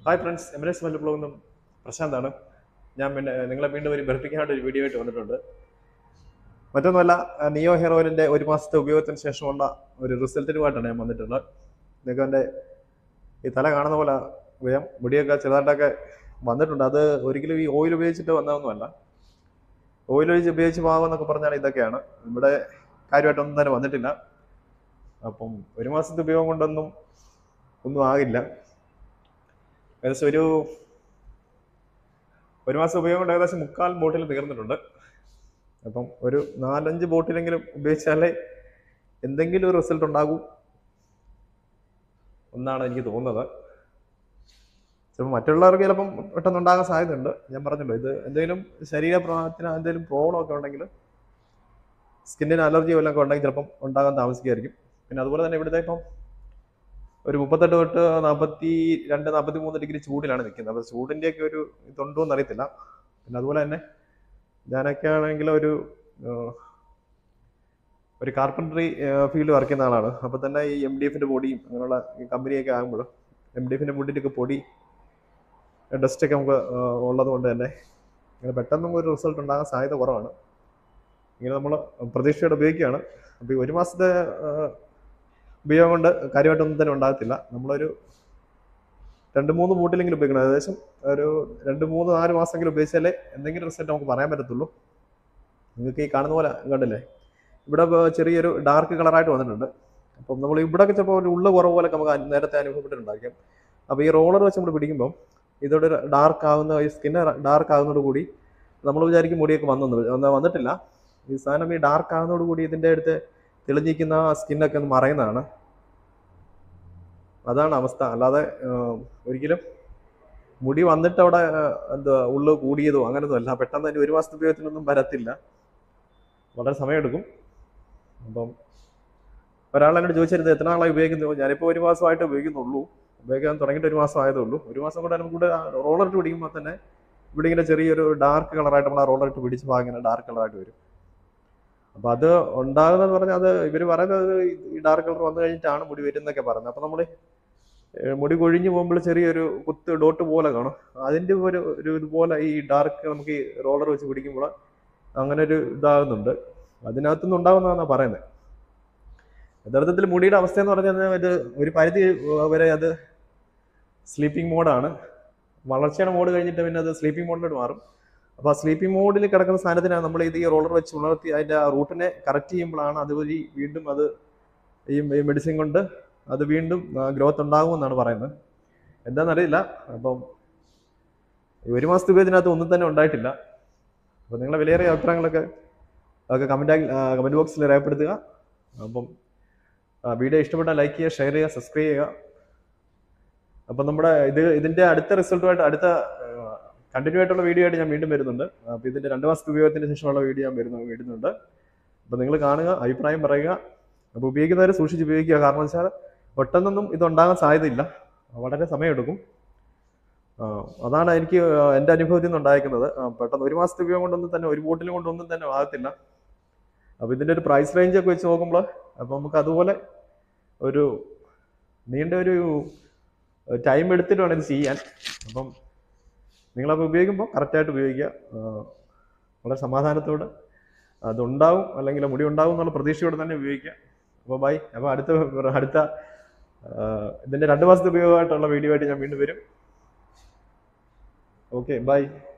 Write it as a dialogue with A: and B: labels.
A: hi friends Emirates Mallu ബ്ലോഗിൽ നിന്നും പ്രശാന്താണ് ഞാൻ പിന്നെ നിങ്ങളെ വീണ്ടും ഒരു വെറിഫിക്കാനായിട്ട് ഒരു വീഡിയോ ആയിട്ട് വന്നിട്ടുണ്ട് മറ്റൊന്നുമല്ല ആ, നിയോ ഹെയർ ഓയിലിൻ്റെ ഒരു മാസത്തെ ഉപയോഗത്തിന് ശേഷമുള്ള ഒരു റിസൾട്ടിനുമായിട്ടാണ് ഞാൻ വന്നിട്ടുള്ളത് നിങ്ങൾക്ക് എൻ്റെ ഈ തല കാണുന്ന പോലെ അറിയാം മുടിയൊക്കെ ചെറുതായിട്ടൊക്കെ വന്നിട്ടുണ്ട് അത് ഒരിക്കലും ഈ ഓയിൽ ഉപയോഗിച്ചിട്ട് വന്നതൊന്നുമല്ല ഓയിൽ ഒഴിച്ച് ഉപയോഗിച്ച് പാകുമെന്നൊക്കെ പറഞ്ഞാൽ ഇതൊക്കെയാണ് ഇവിടെ കാര്യമായിട്ടൊന്നും തന്നെ വന്നിട്ടില്ല അപ്പം ഒരു മാസത്തെ ഉപയോഗം കൊണ്ടൊന്നും ഒന്നും ആകില്ല ഏകദേശം ഒരു ഒരു മാസം ഉപയോഗം കൊണ്ട് ഏകദേശം മുക്കാൽ ബോട്ടിൽ തീർന്നിട്ടുണ്ട് അപ്പം ഒരു നാലഞ്ച് ബോട്ടിലെങ്കിലും ഉപയോഗിച്ചാലേ എന്തെങ്കിലും ഒരു റിസൾട്ട് ഉണ്ടാകൂ എന്നാണ് എനിക്ക് തോന്നുന്നത് ചിലപ്പോൾ മറ്റുള്ളവർക്ക് ചിലപ്പം പെട്ടെന്ന് ഉണ്ടാകാൻ സാധ്യതയുണ്ട് ഞാൻ പറഞ്ഞല്ലോ ഇത് എന്തെങ്കിലും ശരീരപ്രഭാവത്തിന് എന്തെങ്കിലും പ്രോബ്ലം ഒക്കെ ഉണ്ടെങ്കിൽ സ്കിന്നിന് അലർജി വല്ലതും ഒക്കെ ഉണ്ടെങ്കിൽ ചിലപ്പം ഉണ്ടാകാൻ താമസിക്കുമായിരിക്കും പിന്നെ അതുപോലെ തന്നെ ഇവിടുത്തെ ഇപ്പം ഒരു മുപ്പത്തെട്ട് തൊട്ട് നാൽപ്പത്തി രണ്ട് നാൽപ്പത്തി മൂന്ന് ഡിഗ്രി ചൂടിലാണ് നിൽക്കുന്നത് അപ്പോൾ ചൂടിൻ്റെയൊക്കെ ഒരു ഇതുണ്ടോ എന്ന് അറിയത്തില്ല പിന്നെ അതുപോലെ തന്നെ ഞാനൊക്കെ ആണെങ്കിൽ ഒരു ഏഹ്, ഒരു കാർപ്പൻട്രി ഫീൽഡ് വർക്ക് ചെയ്യുന്ന ആളാണ് അപ്പോൾ തന്നെ ഈ എം ഡി എഫിൻ്റെ പൊടിയും അങ്ങനെയുള്ള ഈ കമ്പനിയൊക്കെ ആകുമ്പോൾ എം ഡി എഫിൻ്റെ മുടിൻ്റെയൊക്കെ പൊടി ഡസ്റ്റൊക്കെ നമുക്ക് ഏഹ്, ഉള്ളത് കൊണ്ട് തന്നെ ഇങ്ങനെ പെട്ടെന്നും ഒരു റിസൾട്ട് ഉണ്ടാകാൻ സാധ്യത കുറവാണ് ഇങ്ങനെ നമ്മൾ പ്രതീക്ഷയോടെ ഉപയോഗിക്കുകയാണ് അപ്പോൾ ഈ ഒരു മാസത്തെ ഏഹ്, ഉപയോഗം കൊണ്ട് കാര്യമായിട്ടൊന്നും തന്നെ ഉണ്ടാകത്തില്ല നമ്മളൊരു രണ്ട് മൂന്ന് ബോട്ടിലെങ്കിലും ഉപയോഗിക്കണം ഏകദേശം ഒരു രണ്ട് മൂന്ന് നാല് മാസമെങ്കിലും ഉപയോഗിച്ചാലേ എന്തെങ്കിലും റിസൾട്ട് നമുക്ക് പറയാൻ പറ്റത്തുള്ളൂ നിങ്ങൾക്ക് ഈ കാണുന്ന പോലെ കണ്ടില്ലേ ഇവിടെ ഇപ്പൊ ചെറിയൊരു ഡാർക്ക് കളറായിട്ട് വന്നിട്ടുണ്ട് അപ്പം നമ്മൾ ഇവിടെയൊക്കെ ചിലപ്പോൾ ഒരു ഉള്ള കുറവ് പോലെ നമുക്ക് അ- നേരത്തെ അനുഭവപ്പെട്ടിട്ടുണ്ടായിരിക്കും അപ്പോൾ ഈ റോളർ വെച്ച് നമ്മൾ പിടിക്കുമ്പോൾ ഇതോടെ ഡാർക്ക് ആകുന്ന ഈ സ്കിന്ന് ഡാർക്ക് ആകുന്നതോട് കൂടി നമ്മൾ വിചാരിക്കും മുടിയൊക്കെ വന്നെന്ന് എന്നാൽ വന്നിട്ടില്ല ഈ സാധനം ഈ ഡാർക്ക് ആകുന്നതോട് കൂടി ഇതിൻ്റെ അടുത്ത് തെളിഞ്ഞിരിക്കുന്ന സ്കിന്നൊക്കെ ഒന്ന് മറയുന്നതാണ് അതാണ് അവസ്ഥ അല്ലാതെ ആഹ്, ഒരിക്കലും മുടി വന്നിട്ട് അവിടെ ആഹ്, എന്താ ഉള്ളു കൂടിയതോ അങ്ങനൊന്നും അല്ല പെട്ടെന്ന് തന്നെ ഒരു മാസത്തെ ഉപയോഗത്തിനൊന്നും വരത്തില്ല വളരെ സമയമെടുക്കും അപ്പം ഒരാൾ എന്നോട് ചോദിച്ചിരുന്നത് എത്ര നാളായി ഉപയോഗിക്കുന്നു ഞാനിപ്പോൾ ഒരു മാസമായിട്ട് ഉപയോഗിക്കുന്നുള്ളൂ ഉപയോഗിക്കാൻ തുടങ്ങിയിട്ട് ഒരു മാസം ആയതേ ഉള്ളൂ ഒരു മാസം കൊണ്ട് നമുക്ക് റോളർ ഇട്ട് പിടിക്കുമ്പോൾ തന്നെ ഇവിടെ ഇങ്ങനെ ചെറിയൊരു ഡാർക്ക് കളറായിട്ട് നമ്മൾ ആ റോളർ ഇട്ട് പിടിച്ച് ഭാഗം ഇങ്ങനെ ഡാർക്ക് കളറായിട്ട് വരും അപ്പൊ അത് ഉണ്ടാകുന്നതെന്ന് പറഞ്ഞാൽ അത് ഇവർ പറയുന്നത് ഈ ഡാർക്ക് കളർ വന്നു കഴിഞ്ഞിട്ടാണ് മുടി വരുന്നൊക്കെ പറയുന്നത് അപ്പൊ നമ്മൾ മുടി കൊഴിഞ്ഞു പോകുമ്പോൾ ചെറിയൊരു കുത്ത് ഡോട്ട് പോലെ കാണും അതിന്റെ ഒരു ഒരു ഇതുപോലെ ഈ ഡാർക്ക് നമുക്ക് ഈ റോളർ വെച്ച് പിടിക്കുമ്പോൾ അങ്ങനെ ഒരു ഇതാകുന്നുണ്ട് അതിനകത്തുനിന്ന് ഉണ്ടാകുന്നതാണ് പറയുന്നത് യഥാർത്ഥത്തിൽ മുടിയുടെ അവസ്ഥ എന്ന് പറഞ്ഞാൽ ഇത് ഒരു പരിധി വരെ അത് സ്ലീപ്പിംഗ് മോഡാണ് വളർച്ചയുടെ മോഡ് കഴിഞ്ഞിട്ട് പിന്നെ അത് സ്ലീപ്പിംഗ് മോഡിലോട്ട് മാറും അപ്പോൾ ആ സ്ലീപ്പിംഗ് മോഡിൽ കിടക്കുന്ന സാധനത്തിനാണ് നമ്മൾ ഇത് ഈ റോളർ വെച്ച് ഉണർത്തി അതിൻ്റെ ആ റൂട്ടിനെ കറക്റ്റ് ചെയ്യുമ്പോഴാണ് അതുവഴി വീണ്ടും അത് ഈ മെഡിസിൻ കൊണ്ട് അത് വീണ്ടും ഗ്രോത്ത് ഉണ്ടാകുമെന്നാണ് പറയുന്നത് എന്താണെന്നറിയില്ല അപ്പം ഈ ഒരു മാസത്തെ ഉപയോഗത്തിനകത്ത് ഒന്നും തന്നെ ഉണ്ടായിട്ടില്ല അപ്പോൾ നിങ്ങളെ വിലയേറിയ അഭിപ്രായങ്ങളൊക്കെ അതൊക്കെ കമൻറ്റ് കമൻറ്റ് ബോക്സിൽ രേഖപ്പെടുത്തുക അപ്പം വീഡിയോ ഇഷ്ടപ്പെട്ടാൽ ലൈക്ക് ചെയ്യുക ഷെയർ ചെയ്യുക സബ്സ്ക്രൈബ് ചെയ്യുക അപ്പം നമ്മുടെ ഇത് ഇതിൻ്റെ അടുത്ത റിസൾട്ടുമായിട്ട് അടുത്ത കണ്ടിന്യൂ ആയിട്ടുള്ള വീഡിയോ ആയിട്ട് ഞാൻ വീണ്ടും വരുന്നുണ്ട് അപ്പോൾ ഇതിൻ്റെ രണ്ട് മാസത്തെ ഉപയോഗത്തിന് ശേഷമുള്ള വീഡിയോ ഞാൻ വരുന്നു വരുന്നുണ്ട് അപ്പോൾ നിങ്ങൾ കാണുക അഭിപ്രായം പറയുക അപ്പോൾ ഉപയോഗിക്കുന്നവരെ സൂക്ഷിച്ച് ഉപയോഗിക്കുക കാരണം വെച്ചാൽ പെട്ടെന്നൊന്നും ഇതുണ്ടാകാൻ സാധ്യതയില്ല വളരെ സമയമെടുക്കും ആ, അതാണ് എനിക്ക് എൻ്റെ അനുഭവത്തിൽ നിന്ന് ഉണ്ടായിരിക്കുന്നത് ആ, പെട്ടെന്ന് ഒരു മാസത്തെ ഉപയോഗം കൊണ്ടൊന്നും തന്നെ ഒരു ബോട്ടിൽ കൊണ്ടൊന്നും തന്നെ ആകത്തില്ല അപ്പോൾ ഇതിൻ്റെ ഒരു പ്രൈസ് റേഞ്ച് ഒക്കെ വെച്ച് നോക്കുമ്പോൾ അപ്പോൾ നമുക്ക് അതുപോലെ ഒരു നീണ്ട ഒരു ടൈം എടുത്തിട്ട് വേണം ഇത് ചെയ്യാൻ അപ്പം നിങ്ങളപ്പോൾ ഉപയോഗിക്കുമ്പോൾ കറക്റ്റായിട്ട് ഉപയോഗിക്കുക ആ, വളരെ സമാധാനത്തോടെ അതുണ്ടാവും അല്ലെങ്കിൽ മുടി ഉണ്ടാവും എന്നുള്ള പ്രതീക്ഷയോടെ തന്നെ ഉപയോഗിക്കുക അപ്പോൾ ബൈ അപ്പോൾ അടുത്ത അടുത്ത ആ, ഇതിൻ്റെ രണ്ട് മാസത്തെ ഉപയോഗമായിട്ടുള്ള വീഡിയോ ആയിട്ട് ഞാൻ വീണ്ടും വരും ഓക്കെ ബൈ